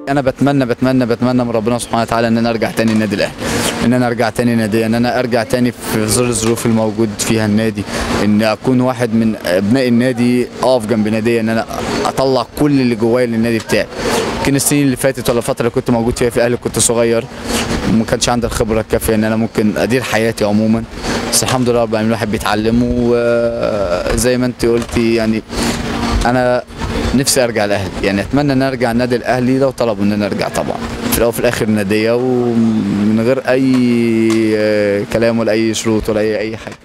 انا بتمنى بتمنى بتمنى من ربنا سبحانه وتعالى ان انا ارجع تاني النادي الاهلي ان انا ارجع تاني نادي ان انا ارجع تاني في ظل الظروف الموجود فيها النادي ان اكون واحد من ابناء النادي اقف جنب نادي ان انا اطلع كل اللي جوايا للنادي بتاعي يمكن السنين اللي فاتت ولا الفتره اللي كنت موجود فيها في الاهلي كنت صغير وما كانش عندي الخبره الكافيه ان انا ممكن ادير حياتي عموما بس الحمد لله رب العالمين الواحد بيتعلم وزي ما انت قلتي يعني انا نفسي ارجع الاهلي يعني اتمنى ان ارجع النادي الاهلي لو طلبوا ان انا ارجع طبعا في الاول وفي الاخر ناديه ومن غير اي آه، كلام ولا اي شروط ولا اي اي حاجه